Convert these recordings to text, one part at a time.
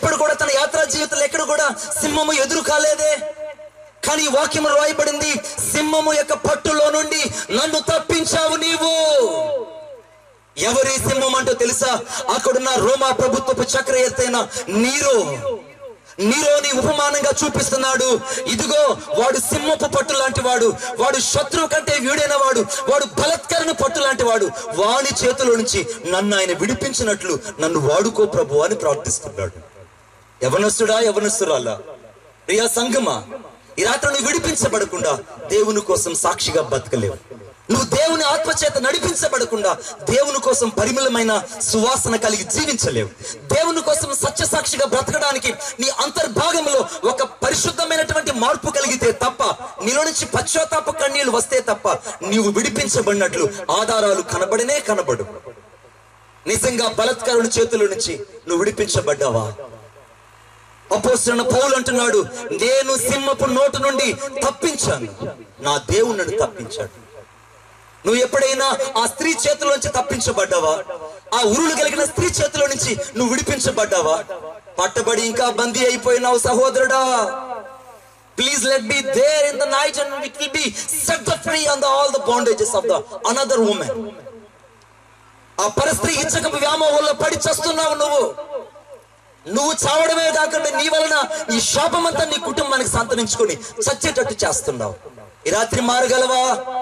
ఎప్పుడు కూడా తన యాత్రా జీవితంలో ఎక్కడ కూడా సింహము ఎదురు కాలేదే కానీ ఈ వాక్యం రాయబడింది సింహము యొక్క పట్టులో నుండి నన్ను తప్పించావు నీవు ఎవరి సింహం అంటూ తెలుసా అక్కడున్న రోమా ప్రభుత్వపు చక్రవర్తైన నీరో నీరోని ఉపమానంగా చూపిస్తున్నాడు ఇదిగో వాడు సింహపు పట్టు లాంటి వాడు వాడు శత్రువు కంటే వీడైన వాడు వాడు బలత్కరణ పట్టు లాంటి వాడు వాని చేతిలో నుంచి నన్ను ఆయన విడిపించినట్లు నన్ను వాడుకో ప్రభు అని ప్రార్థిస్తున్నాడు యవనస్తుడా యవనస్తురాలా ప్రియా సంగమా ఈ రాత్రి నువ్వు విడిపించబడకుండా దేవుని కోసం సాక్షిగా బతకలేవు నువ్వు దేవుని ఆత్మచేత నడిపించబడకుండా దేవుని కోసం పరిమళమైన సువాసన కలిగి జీవించలేవు దేవుని కోసం సత్య సాక్షిగా బ్రతకడానికి నీ అంతర్భాగంలో ఒక పరిశుద్ధమైనటువంటి మార్పు కలిగితే తప్ప నీలో నుంచి పశ్చాత్తాప కన్నీళ్లు వస్తే తప్ప నీవు విడిపించబడినట్లు ఆధారాలు కనబడనే కనబడు నిజంగా బలత్కారుని చేతుల నుంచి నువ్వు విడిపించబడ్డావా అపోస్తున్న పౌలు అంటున్నాడు నేను సింహపు నోటు నుండి తప్పించాను నా దేవుడు నన్ను తప్పించాడు నువ్వు ఎప్పుడైనా ఆ స్త్రీ చేతిలో నుంచి తప్పించబడ్డావా ఆ ఉరులు కలిగిన స్త్రీ చేతిలో నుంచి నువ్వు విడిపించబడ్డావా పట్టబడి ఇంకా బందీ అయిపోయినావు సహోదరుడా please let be there in the night and it will be set the free on the all the bandages of the another women ఆ పరస్త్రీ ఇచ్చకపు వ్యామోహంలో పడి చస్తున్నావు నువ్వు నువ్వు చావడమే కాకుండా నీ వలన ఈ శాపమంతా నీ కుటుంబానికి సంతరించుకొని చచ్చేటట్టు చేస్తున్నావు ఈ రాత్రి మారగలవా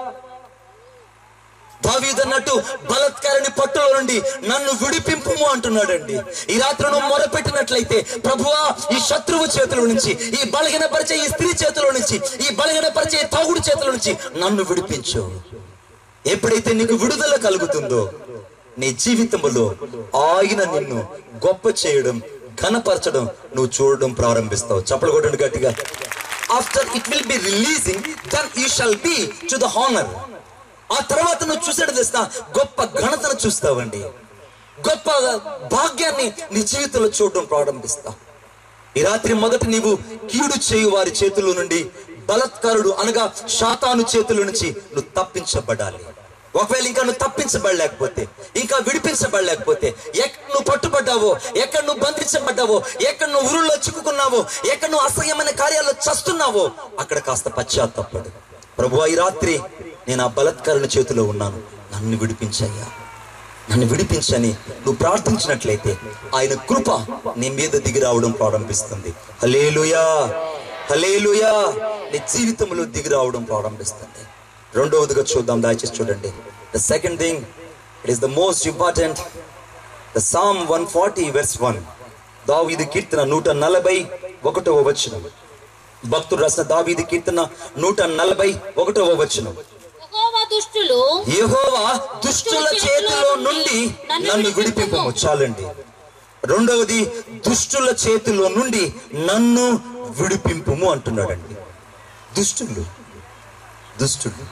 దావీదన్నట్టు బలత్కారిని పట్టులో నుండి నన్ను విడిపింపుము అంటున్నాడండి ఈ రాత్రి నువ్వు మొరపెట్టినట్లయితే ప్రభువా ఈ శత్రువు చేతుల నుంచి ఈ బలహీనపరిచే ఈ స్త్రీ చేతిలో నుంచి ఈ బలహీనపరిచే ఈ తాగుడు చేతుల నుంచి నన్ను విడిపించు ఎప్పుడైతే నీకు విడుదల కలుగుతుందో నీ జీవితంలో ఆయన నిన్ను గొప్ప చేయడం ఘనపరచడం నువ్వు చూడడం ప్రారంభిస్తావు చప్పలు కొట్టండి గట్టిగా after it will be releasing then you shall be to the honour ఆ తర్వాత నువ్వు చూసాడు తెస్తా గొప్ప ఘనతను చూస్తావండి గొప్ప భాగ్యాన్ని నీ జీవితంలో చూడడం ప్రారంభిస్తావు ఈ రాత్రి మొదట నీవు కీడు చేయు వారి చేతుల నుండి బలత్కారుడు అనగా శాతాను చేతుల నుంచి నువ్వు తప్పించబడాలి ఒకవేళ ఇంకా నువ్వు తప్పించబడలేకపోతే ఇంకా విడిపించబడలేకపోతే ఎక్కడ నువ్వు పట్టుబడ్డావో ఎక్కడ నువ్వు బంధించబడ్డావో ఎక్కడ నువ్వు ఊరుల్లో చిక్కుకున్నావో ఎక్కడ నువ్వు అసహ్యమైన కార్యాల్లో చస్తున్నావో అక్కడ కాస్త పశ్చాత్తపడు ప్రభు ఈ రాత్రి నేను ఆ బలత్కారుని చేతిలో ఉన్నాను నన్ను విడిపించయ్యా నన్ను విడిపించని నువ్వు ప్రార్థించినట్లయితే ఆయన కృప నీ మీద దిగి రావడం ప్రారంభిస్తుంది హలేలుయా హలేలుయా నీ జీవితంలో దిగి రావడం ప్రారంభిస్తుంది రెండవదిగా చూద్దాం దయచేసి చూడండి the second thing it is the most important the psalm one forty verse one దావీదు కీర్తన నూట నలభై ఒకటవ వచనం భక్తుడు రాసిన దావీదు కీర్తన నూట నలభై ఒకటవ వచనం యెహోవా దుష్టులు యెహోవా దుష్టుల చేతిలో నుండి నన్ను విడిపింపము చాలండి రెండవది దుష్టుల చేతిలో నుండి నన్ను విడిపింపుము అంటున్నాడండి దుష్టులు దుష్టులు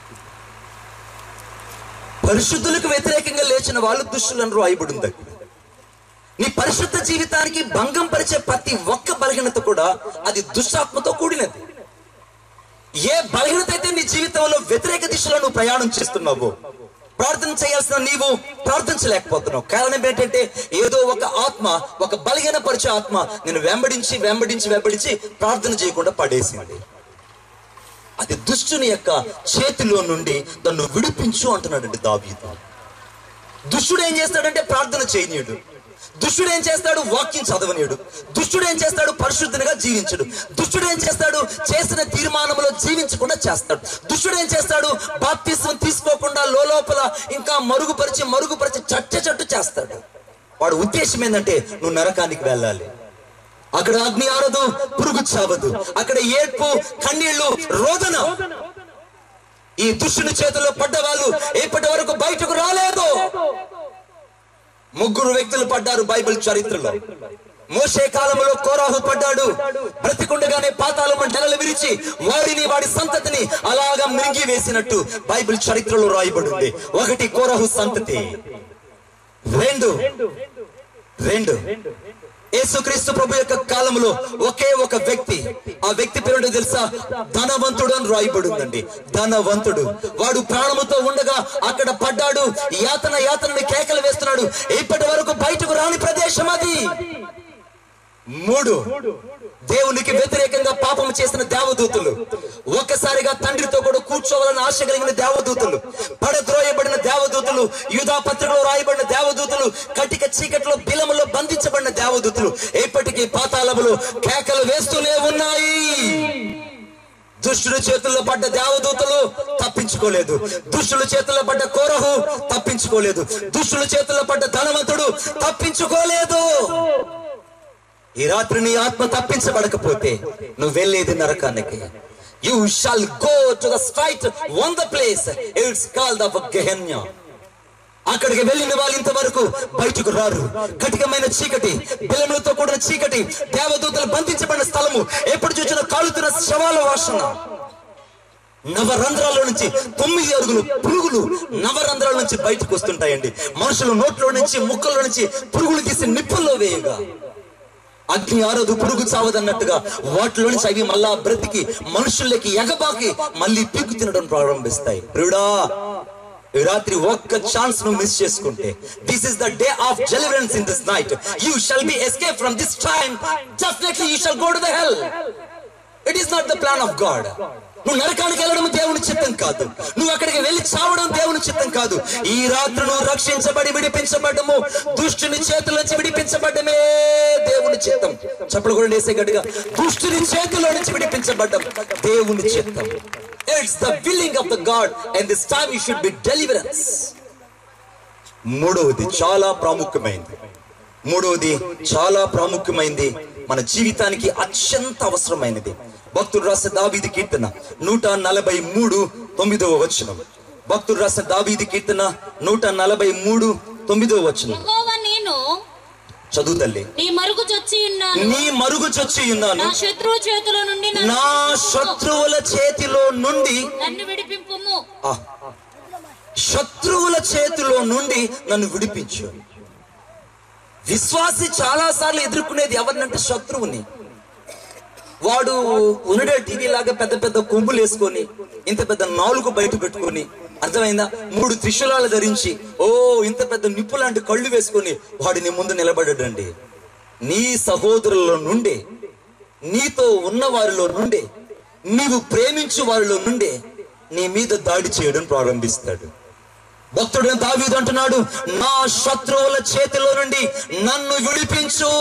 పరిశుద్ధులకు వ్యతిరేకంగా లేచిన వాళ్ళు దుష్టులను రాయబడింది అక్కడ నీ పరిశుద్ధ జీవితానికి భంగం పరిచే ప్రతి ఒక్క బలహీనత కూడా అది దుష్టాత్మతో కూడినది ఏ బలహీనత అయితే నీ జీవితంలో వ్యతిరేక దిశలో నువ్వు ప్రయాణం చేస్తున్నావో ప్రార్థన చేయాల్సిన నీవు ప్రార్థించలేకపోతున్నావు కారణం ఏంటంటే ఏదో ఒక ఆత్మ ఒక బలహీనపరిచే ఆత్మ నేను వెంబడించి వెంబడించి వెంబడించి ప్రార్థన చేయకుండా పడేసింది అది దుష్టుని యొక్క చేతిలో నుండి నన్ను విడిపించు అంటున్నాడండి దావీదు దుష్టుడు ఏం చేస్తాడంటే ప్రార్థన చేయనీయుడు దుష్టుడు ఏం చేస్తాడు వాక్యం చదవనీయుడు దుష్టుడు ఏం చేస్తాడు పరిశుద్ధునిగా జీవించడు దుష్టుడు ఏం చేస్తాడు చేసిన తీర్మానంలో జీవించకుండా చేస్తాడు దుష్టుడు ఏం చేస్తాడు బాప్తిసం తీసుకోకుండా లోపల ఇంకా మరుగుపరిచి మరుగుపరిచి చట్ట చట్టు చేస్తాడు వాడు ఉద్దేశం ఏంటంటే నువ్వు నరకానికి వెళ్ళాలి అక్కడ అగ్ని ఆరదు పురుగు చావదు అక్కడ ఏడ్పు కన్నీళ్లు రోదన ఈ దుష్టుని చేతిలో పడ్డ వాళ్ళు ఇప్పటి వరకు బయటకు రాలేదు ముగ్గురు వ్యక్తులు పడ్డారు బైబిల్ చరిత్రలో మోసే కాలంలో కోరాహు పడ్డాడు బ్రతికుండగానే పాతాళం నెలలు విరిచి వాడిని వాడి సంతతిని అలాగా మింగి వేసినట్టు బైబిల్ చరిత్రలో రాయబడింది ఒకటి కోరాహు సంతతి రెండు రెండు యేసుక్రీస్తు ప్రభు యొక్క కాలంలో ఒకే ఒక వ్యక్తి ఆ వ్యక్తి పేరు తెలుసా ధనవంతుడు అని రాయబడిందండి ధనవంతుడు వాడు ప్రాణముతో ఉండగా అక్కడ పడ్డాడు యాతన యాతనని కేకలు వేస్తున్నాడు ఇప్పటి వరకు బయటకు రాని ప్రదేశం అది మూడు దేవునికి వ్యతిరేకంగా పాపం చేసిన దేవదూతలు ఒక్కసారిగా తండ్రితో కూడా కూర్చోవాలని ఆశ కలిగిన దేవదూతలు పడద్రోయబడిన దేవదూతలు యూదా పత్రికలో రాయబడిన దేవదూతలు కటిక చీకట్లో బిలములో బంధించబడిన దేవదూతలు ఎప్పటికీ పాతాళములు కేకలు వేస్తూనే ఉన్నాయి దుష్టుల చేతుల్లో పడ్డ దేవదూతలు తప్పించుకోలేదు దుష్టుల చేతుల్లో పడ్డ కోరహు తప్పించుకోలేదు దుష్టుల చేతుల్లో పడ్డ ధనవంతుడు తప్పించుకోలేదు ఈ రాత్రి నీ ఆత్మ తప్పించబడకపోతే నువ్వు వెళ్ళేది నరకానికి you shall go to the straight one the place it's call the Gehenna అక్కడికి వెళ్ళిన వాళ్ళు ఇంతవరకు బయటకు రారు కటికమైన చీకటి బిలములతో కూడిన చీకటి దేవదూతలు బంధించబడిన స్థలము ఎప్పుడు చూసిన కాలుతున్న శవాల వాసన నవరంధ్రాల నుంచి తొమ్మిది అరుగులు పురుగులు నవరంధ్రాల నుంచి బయటకు వస్తుంటాయండి మనుషులు నోట్లో నుంచి ముక్కల్లో నుంచి పురుగులు తీసి నిప్పుల్లో వేయగా అగ్ని ఆరదు పురుగు చావదన్నట్టుగా వాటిలో నుంచి అవి మళ్ళా బ్రతికి మనుషులకి ఎగబాకి మళ్ళీ పీకు తినడం ప్రారంభిస్తాయి ప్రియుడా ఈ రాత్రి ఒక్క ఛాన్స్ నువ్వు మిస్ చేసుకుంటే this is the day of deliverance in this night you shall be escape from this time definitely you shall go to the hell it is not the plan of God నువ్వు నరకానికి వెళ్ళడం దేవుని చిత్తం కాదు నువ్వు అక్కడికి వెళ్ళి చావడం దేవుని చిత్తం కాదు ఈ రాత్రి నువ్వు రక్షించబడి విడిపించబడము దుష్టుని చేతుల నుంచి విడిపించబడమే దేవుని చిత్తం చెప్పలు కూడా వేసే గట్టిగా దుష్టుని చేతిలో నుంచి విడిపించబడ్డం దేవుని చిత్తం it's the willing of the God and this time you should be deliverance మూడవది చాలా ప్రాముఖ్యమైనది మూడవది చాలా ప్రాముఖ్యమైనది మన జీవితానికి అత్యంత అవసరమైనది భక్తుడు రాసిన దావీది కీర్తన నూట నలభై మూడు తొమ్మిదవ వచనం భక్తుడు రాసిన దావీది కీర్తన నూట నలభై మూడు తొమ్మిదవ వచనం యెహోవా నేను చదువు తల్లి నీ మరుగు చొచ్చి ఉన్నాను నీ మరుగు చొచ్చి ఉన్నాను నా శత్రువు చేతుల నుండి నన్ను నా విడిపింపుము. శత్రువుల చేతిలో నుండి నన్ను విడిపింపుము ఆ, శత్రువుల చేతిలో నుండి నన్ను విడిపించు విశ్వాసి చాలా సార్లు ఎదుర్కొనేది ఎవరినంటే శత్రువుని వాడు ఉన్నడే టీవీ లాగా పెద్ద పెద్ద కొమ్ములు వేసుకొని ఇంత పెద్ద నాలుగు బయట పెట్టుకొని అర్థమైందా మూడు త్రిశూలాలు ధరించి ఓ ఇంత పెద్ద నిప్పు లాంటి కళ్ళు వేసుకొని వాడు నీ ముందు నిలబడడండి నీ సహోదరుల నుండే నీతో ఉన్న వారిలో నుండే నీవు ప్రేమించు వారిలో నుండే నీ మీద దాడి చేయడం ప్రారంభిస్తాడు భక్తుడు దావీదు అంటున్నాడు నా శత్రువుల చేతిలో నుండి నన్ను విడిపించు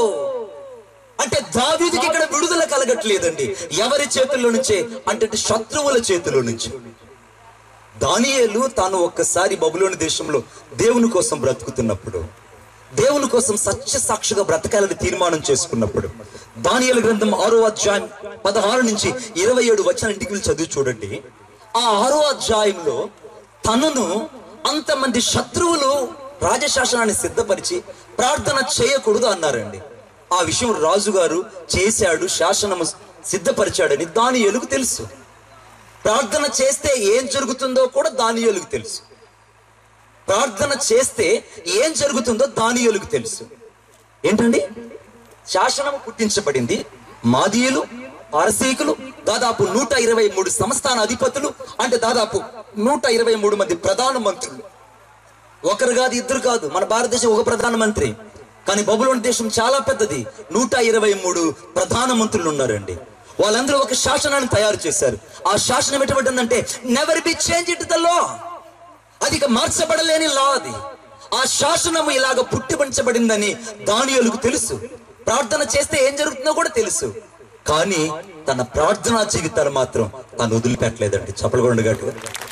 అంటే దావీదుకి ఇక్కడ విడుదల కలగట్లేదండి ఎవరి చేతుల్లో నుంచే అంటే శత్రువుల చేతిలో నుంచి దానియేలు తాను ఒక్కసారి బబులోని దేశంలో దేవుని కోసం బ్రతుకుతున్నప్పుడు దేవుని కోసం సత్య సాక్షిగా బ్రతకాలని తీర్మానం చేసుకున్నప్పుడు దానియేలు గ్రంథం ఆరో అధ్యాయం పదహారు నుంచి ఇరవై ఏడు వచ్చిన ఇంటికి వెళ్ళి చదివి చూడండి ఆ ఆరో అధ్యాయంలో తనను అంతమంది శత్రువులు రాజశాసనాన్ని సిద్ధపరిచి ప్రార్థన చేయకూడదు అన్నారండి ఆ విషయం రాజుగారు చేశాడు శాసనము సిద్ధపరిచాడని దాని ఎలుగు తెలుసు ప్రార్థన చేస్తే ఏం జరుగుతుందో కూడా దానియేలుకు తెలుసు ప్రార్థన చేస్తే ఏం జరుగుతుందో దానియేలుకు తెలుసు ఏంటండి శాసనం పుట్టించబడింది మాదీయులు పారసీకులు దాదాపు నూట ఇరవై మూడు సంస్థాన అధిపతులు అంటే దాదాపు నూట ఇరవై మూడు మంది ప్రధాన మంత్రులు ఒకరు కాదు ఇద్దరు కాదు మన భారతదేశం ఒక ప్రధానమంత్రి కానీ బబులోని దేశం చాలా పెద్దది నూట ఇరవై మూడు ప్రధాన మంత్రులు ఉన్నారండి వాళ్ళందరూ ఒక శాసనాన్ని తయారు చేశారు ఆ శాసనం ఎటువంటిదంటే never be change it the law అది ఇక మార్చబడలేని లా అది ఆ శాసనము ఇలాగ పుట్టిపంచబడిందని దానియులకు తెలుసు ప్రార్థన చేస్తే ఏం జరుగుతుందో కూడా తెలుసు కానీ తన ప్రార్థనా జీవితాలు మాత్రం తాను వదిలిపెట్టలేదండి చెప్పలు కూడా గట్టిగా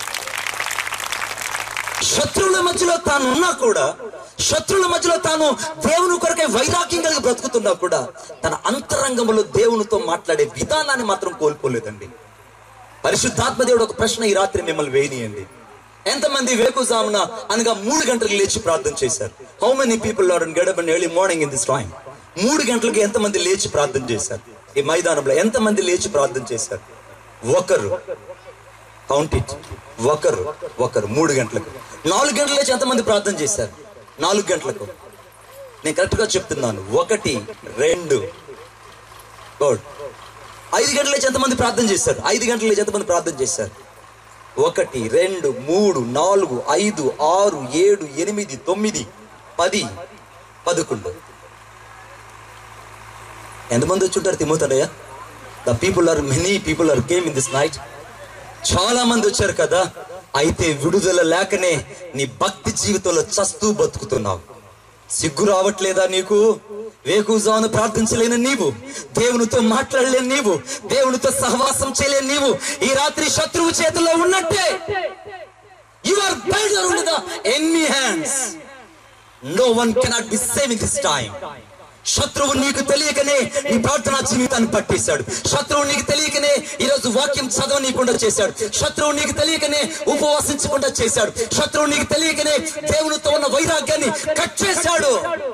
శత్రువుల మధ్యలో తాను ఉన్నా కూడా శత్రువుల మధ్యలో తాను దేవుని కొరకై వైరాగ్యం కలిగి బ్రతుకుతున్నా కూడా తన అంతరంగంలో దేవునితో మాట్లాడే విధానాన్ని మాత్రం కోల్పోలేదండి పరిశుద్ధాత్మ దేవుడు ఒక ప్రశ్న ఈ రాత్రి మిమ్మల్ని వేయనియండి ఎంతమంది వేకుజామున అనగా మూడు గంటలకు లేచి ప్రార్థన చేశారు how many people are get up and early morning in this time మూడు గంటలకు ఎంతమంది లేచి ప్రార్థన చేశారు ఈ మైదానంలో ఎంతమంది లేచి ప్రార్థన చేశారు ఒకరు కౌంట్ ఇట్ ఒకరు ఒకరు మూడు గంటలకు నాలుగు గంటల లేచి ఎంతమంది ప్రార్థన చేశారు నాలుగు గంటలకు నేను కరెక్ట్ గా చెప్తున్నాను ఒకటి రెండు గుడ్ ఐదు గంటల లేచి ఎంతమంది ప్రార్థన చేశారు ఐదు గంటల లేచి ఎంతమంది ప్రార్థన చేశారు ఒకటి రెండు మూడు నాలుగు ఐదు ఆరు ఏడు ఎనిమిది తొమ్మిది పది పదకొండు ఎంతమంది వచ్చి ఉంటారు తిమ్మోతాడయ్యా the people are many people are came in this night చాలా మంది వచ్చారు కదా అయితే విడుదల లేకనే నీ భక్తి జీవితంలో చస్తూ బతుకుతున్నావు సిగ్గు రావట్లేదా నీకు వేకుజాను ప్రార్థించలేని నీవు దేవునితో మాట్లాడలేని నీవు దేవునితో సహవాసం చేయలేని నీవు ఈ రాత్రి శత్రువు చేతిలో ఉన్నట్టే యు ఆర్ బైల్డర్ ఉండి the any hands no one cannot be save in this time శత్రువు నీకు తెలియకనే నీ ప్రార్థనా జీవితాన్ని పట్టేశాడు శత్రువు నీకు తెలియకనే ఈరోజు వాక్యం చదవనీయకుండా చేశాడు శత్రువు నీకు తెలియకనే ఉపవాసించకుండా చేశాడు శత్రువు నీకు తెలియకనే దేవునితో ఉన్న వైరాగ్యాన్ని కట్ చేశాడు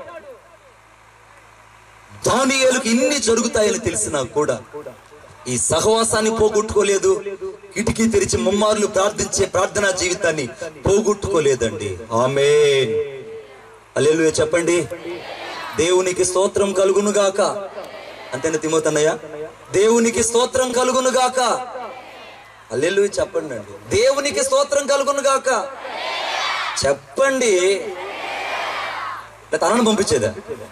దానియేలుకి ఇన్ని జరుగుతాయని తెలిసినా కూడా ఈ సహవాసాన్ని పోగొట్టుకోలేదు కిటికీ తెరిచి ముమ్మార్లు ప్రార్థించే ప్రార్థనా జీవితాన్ని పోగొట్టుకోలేదండి ఆమె అల్లెలు చెప్పండి దేవునికి స్తోత్రం కలుగును గాక అంతేనా తిమోతన్నయ్య దేవునికి స్తోత్రం కలుగును గాక అల్లెలు చెప్పండి అండి దేవునికి స్తోత్రం కలుగును గాక చెప్పండి తనను పంపించేదా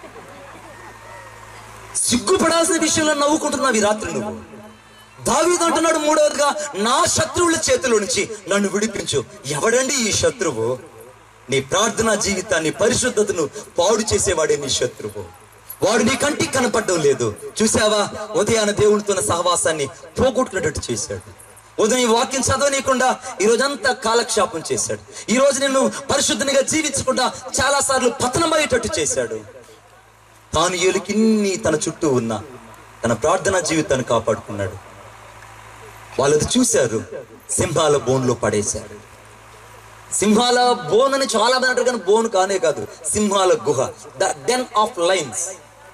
సిగ్గుపడాల్సిన విషయంలో నవ్వుకుంటున్నావు ఈ రాత్రి నువ్వు దావీదు అంటున్నాడు మూడవదిగా నా శత్రువుల చేతిలో నుంచి నన్ను విడిపించు ఎవడండి ఈ శత్రువు నీ ప్రార్థనా జీవితాన్ని పరిశుద్ధతను పాడు చేసేవాడే నీ శత్రువు వాడు నీ కంటికి కనపడడం లేదు చూసావా ఉదయాన దేవునితో ఉన్న సహవాసాన్ని పోగొట్టుకునేటట్టు చేశాడు ఉదయం ఈ వాక్యం చదవనీయకుండా ఈ రోజంతా కాలక్షేపం చేశాడు ఈ రోజు నిన్ను పరిశుద్ధనిగా జీవించకుండా చాలా సార్లు పతనమయ్యేటట్టు చేశాడు తాను ఎలుకిన్ని తన చుట్టూ ఉన్న తన ప్రార్థనా జీవితాన్ని కాపాడుకున్నాడు వాళ్ళది చూశారు సింహాల బోన్లో పడేశారు సింహాల బోన్ అని చాలా మంది అంటారు కానీ బోన్ కానే కాదు సింహాల గుహ ద డెన్ ఆఫ్ లైన్స్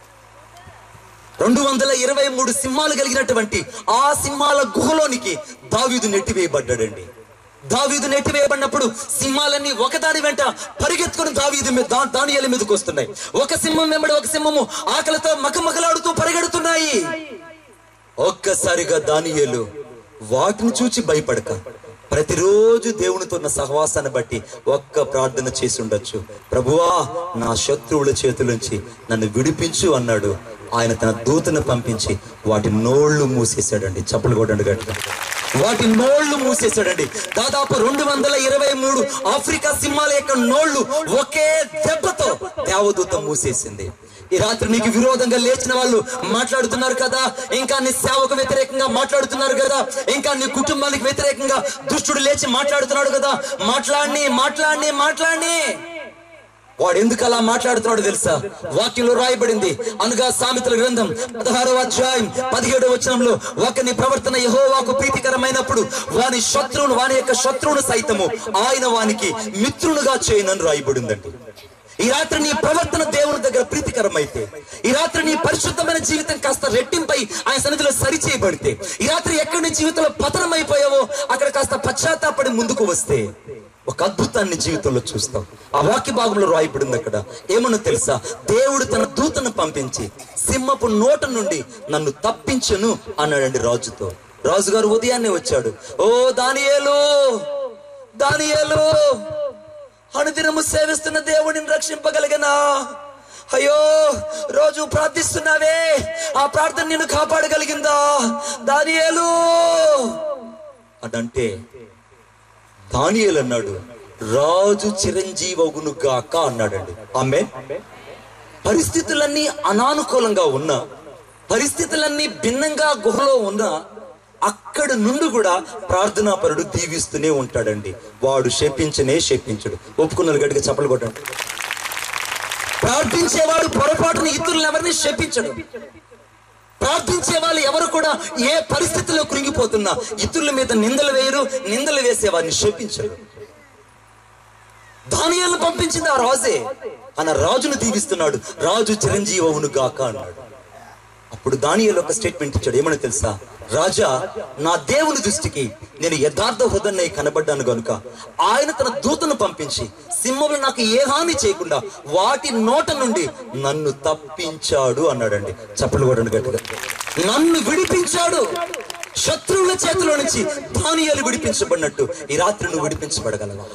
రెండు వందల ఇరవై మూడు సింహాలు కలిగినటువంటి ఆ సింహాల గుహలోనికి దావీదు నెట్టివేయబడ్డాడండి దావీదు నెట్టివేయబడినప్పుడు సింహాలన్నీ ఒకదాని వెంట పరిగెత్తుకుని దావీదు మీద దా- దానియేలు మీదకి వస్తున్నాయి ఒక సింహం వెంబడి ఒక సింహము ఆకలితో మకమకలాడుతూ పరిగెడుతున్నాయి ఒక్కసారిగా దానియేలు వాటిని చూచి భయపడక ప్రతిరోజు దేవునితో ఉన్న సహవాసాన్ని బట్టి ఒక్క ప్రార్థన చేసి ఉండొచ్చు ప్రభువా నా శత్రువుల చేతులుంచి నన్ను విడిపించు అన్నాడు ఆయన తన దూతను పంపించి వాటి నోళ్లు మూసేశాడండి చప్పలు కొట్టండి గట్టిగా వాటి నోళ్లు మూసేశాడండి దాదాపు రెండు వందల ఇరవై మూడు ఆఫ్రికా సింహాల యొక్క నోళ్లు ఒకే దెబ్బతో దేవదూత మూసేసింది ఈ రాత్రి నీకు విరోధంగా లేచిన వాళ్ళు మాట్లాడుతున్నారు కదా ఇంకా నీ సేవకు వ్యతిరేకంగా మాట్లాడుతున్నారు కదా ఇంకా నీ కుటుంబానికి వ్యతిరేకంగా దుష్టుడు లేచి మాట్లాడుతున్నాడు కదా మాట్లాడిని మాట్లాడిని మాట్లాడిని వాడు ఎందుకు అలా మాట్లాడుతున్నాడు తెలుసా వాక్యంలో రాయబడింది అనగా సామెతల గ్రంథం పదహారవ అధ్యాయం పదిహేడవ వచనంలో ఒకని ప్రవర్తన యహోవాకు ప్రీతికరమైనప్పుడు వాని శత్రువును వాని యొక్క శత్రువును సైతము ఆయన వానికి మిత్రునుగా చేయనని రాయబడిందండి ఈ రాత్రి నీ ప్రవర్తన దేవుని దగ్గర ప్రీతికరమైతే ఈ రాత్రి నీ పరిశుద్ధమైన జీవితం కాస్త రెట్టింపై ఆయన సన్నిధిలో సరి చేయబడితే ఈ రాత్రి ఎక్కడి నీ జీవితంలో పతనమైపోయావో అక్కడ కాస్త పశ్చాత్తాపడి ముందుకు వస్తే ఒక అద్భుతాన్ని జీవితంలో చూస్తాం ఆ వాక్య భాగంలో రాయబడింది అక్కడ ఏమన్నా తెలుసా దేవుడు తన దూతను పంపించి సింహపు నోట నుండి నన్ను తప్పించను అన్నాడండి రాజుతో రాజుగారు ఉదయాన్నే వచ్చాడు ఓ దానియేలు దానియేలు అనుదినము సేవిస్తున్న దేవుడిని రక్షింపగలిగనా అయ్యో రోజు ప్రార్థిస్తున్నావే ఆ ప్రార్థన నిన్ను కాపాడగలిగిందా దానియేలు అదంటే దానియేలు అన్నాడు రాజు చిరంజీవగును గాక అన్నాడండి ఆమె పరిస్థితులన్నీ అనానుకూలంగా ఉన్నా పరిస్థితులన్నీ భిన్నంగా గుహలో ఉన్నా అక్కడ నుండి కూడా ప్రార్థనాపరుడు దీవిస్తూనే ఉంటాడండి వాడు శపించనే శపించడు ఒప్పుకున్నారు గట్టిగా చప్పలు కొట్టండి ప్రార్థించేవాడు పొరపాటున ఇతరులను ఎవరిని శపించడు ప్రార్థించే వాళ్ళు ఎవరు కూడా ఏ పరిస్థితిలో కృంగిపోతున్నా ఇతరుల మీద నిందలు వేయరు నిందలు వేసే వారిని శపించరు దానియాలను పంపించింది ఆ రాజే ఆయన రాజును దీవిస్తున్నాడు రాజు చిరంజీవవును గాక అన్నాడు అప్పుడు దానియాలు ఒక స్టేట్మెంట్ ఇచ్చాడు ఏమని తెలుసా రాజా నా దేవుని దృష్టికి నేను యథార్థ హృదయ కనబడ్డాను గనుక ఆయన తన దూతను పంపించి సింహములు నాకు ఏ హాని చేయకుండా వాటి నోట నుండి నన్ను తప్పించాడు అన్నాడండి చప్పలు కొట్టండి గట్టిగా నన్ను విడిపించాడు శత్రువుల చేతిలో నుంచి దానియాలు విడిపించబడినట్టు ఈ రాత్రి నువ్వు విడిపించబడగలవా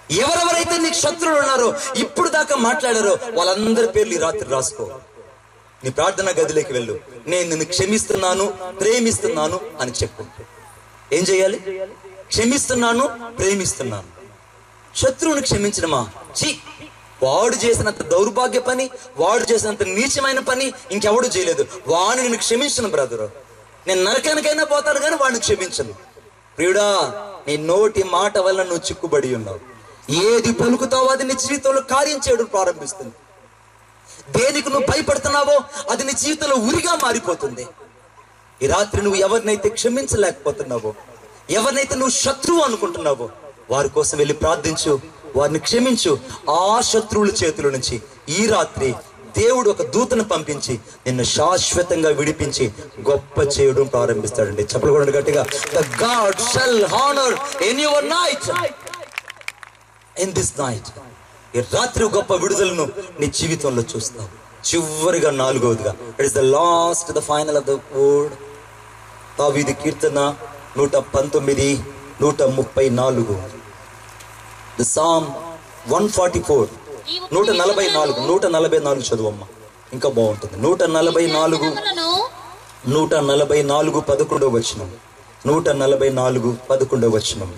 ఎవరెవరైతే నీకు శత్రువులు ఉన్నారో ఇప్పుడు దాకా మాట్లాడారో వాళ్ళందరి పేర్లు ఈ రాత్రి రాసుకో నీ ప్రార్థన గదిలోకి వెళ్ళు నేను నిన్ను క్షమిస్తున్నాను ప్రేమిస్తున్నాను అని చెప్పు ఏం చేయాలి క్షమిస్తున్నాను ప్రేమిస్తున్నాను శత్రువుని క్షమించడమా ఛీ వాడు చేసినంత దౌర్భాగ్య పని వాడు చేసినంత నీచమైన పని ఇంకెవడు చేయలేదు వాడిని నేను క్షమించను బ్రదరు నేను నరకానికైనా పోతాను కానీ వాడిని క్షమించను ప్రియుడా నీ నోటి మాట వల్ల నువ్వు చిక్కుబడి ఉన్నావు ఏది పలుకుతావో అది నీ జీవితంలో కార్యం చేయడం ప్రారంభిస్తుంది దేనికి నువ్వు భయపడుతున్నావో అది నీ జీవితంలో ఉరిగా మారిపోతుంది ఈ రాత్రి నువ్వు ఎవరినైతే క్షమించలేకపోతున్నావో ఎవరినైతే నువ్వు శత్రువు అనుకుంటున్నావో వారి కోసం వెళ్ళి ప్రార్థించు వారిని క్షమించు ఆ శత్రువుల చేతుల నుంచి ఈ రాత్రి దేవుడు ఒక దూతను పంపించి నిన్ను శాశ్వతంగా విడిపించి గొప్ప చేయడం ప్రారంభిస్తాడండి చెప్పలు కూడా గట్టిగా the God shall honour in your night in this night ఈ రాత్రి గొప్ప విడుదలను నీ జీవితంలో చూస్తావు చివరిగా నాలుగవదిగా it is the last the final of the word తావీది కీర్తన నూట పంతొమ్మిది నూట ముప్పై నాలుగు the psalm one forty four నూట నలభై నాలుగు నూట నలభై నాలుగు చదువమ్మ ఇంకా బాగుంటుంది నూట నలభై నాలుగు దినములను నూట నలభై నాలుగు పదకొండవ వచనం నూట నలభై నాలుగు పదకొండవ వచనం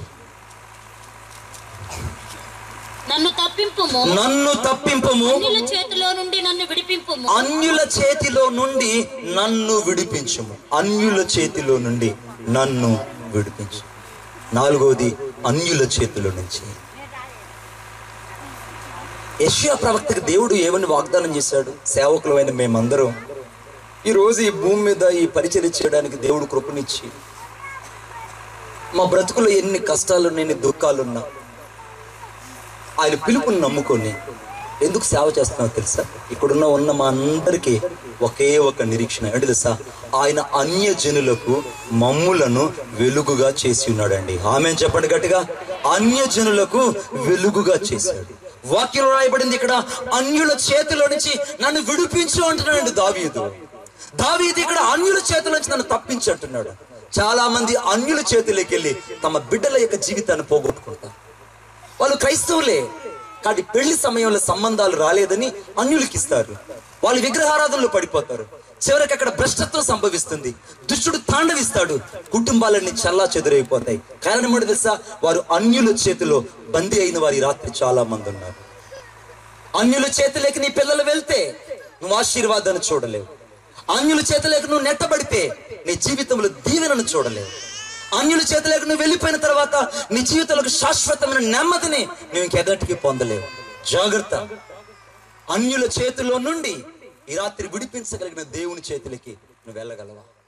నన్ను తప్పింపుము నన్ను తప్పింపము అన్యుల చేతిలో నుండి నన్ను విడిపింపుము అన్యుల చేతిలో నుండి నన్ను విడిపించుము అన్యుల చేతిలో నుండి నన్ను విడిపించు నాలుగవది అన్యుల చేతిలో నుంచి యెషయా ప్రవక్తకు దేవుడు ఏమని వాగ్దానం చేశాడు సేవకులమైన మేమందరం ఈ రోజు ఈ భూమి మీద ఈ పరిచయం చేయడానికి దేవుడు కృపనిచ్చి మా బ్రతుకులో ఎన్ని కష్టాలున్నా ఎన్ని దుఃఖాలున్నా ఆయన పిలుపుని నమ్ముకొని ఎందుకు సేవ చేస్తున్నావు తెలుసా ఇక్కడున్న ఉన్న మా అందరికీ ఒకే ఒక నిరీక్షణ ఏంటి తెలుసా ఆయన అన్య జనులకు మమ్ములను వెలుగుగా చేసి ఉన్నాడండి ఆమె చెప్పండి గట్టిగా అన్య జనులకు వెలుగుగా చేశాడు వాక్యం రాయబడింది ఇక్కడ అన్యుల చేతిలో నుంచి నన్ను విడిపించు అంటున్నాడు దావీదు దావీదు ఇక్కడ అన్యుల చేతిలో నుంచి నన్ను తప్పించి అంటున్నాడు చాలా మంది అన్యుల చేతిలోకి వెళ్ళి తమ బిడ్డల యొక్క జీవితాన్ని పోగొట్టుకుంటారు వాళ్ళు క్రైస్తవులే కానీ పెళ్లి సమయంలో సంబంధాలు రాలేదని అన్యులకి ఇస్తారు వాళ్ళు విగ్రహారాధనలో పడిపోతారు చివరికి అక్కడ భ్రష్టత్వం సంభవిస్తుంది దుష్టుడు తాండవిస్తాడు కుటుంబాలన్నీ చల్లా చెదురైపోతాయి కారణం ఏంటో తెలుసా వారు అన్యుల చేతిలో బందీ అయిన వారి రాత్రి చాలా మంది ఉన్నారు అన్యుల చేతిలోకి నీ పిల్లలు వెళ్తే నువ్వు ఆశీర్వాదాన్ని చూడలేవు అన్యుల చేతిలోకి నువ్వు నెట్టబడితే నీ జీవితంలో దీవెనను చూడలేవు అన్యుల చేతిలోకి నువ్వు వెళ్ళిపోయిన తర్వాత నీ జీవితంలో శాశ్వతమైన నెమ్మదిని నువ్వు ఇంకెదటికి పొందలేవు జాగ్రత్త అన్యుల చేతిలో నుండి ఈ రాత్రి విడిపించగలిగిన దేవుని చేతులకి నువ్వు వెళ్ళగలవా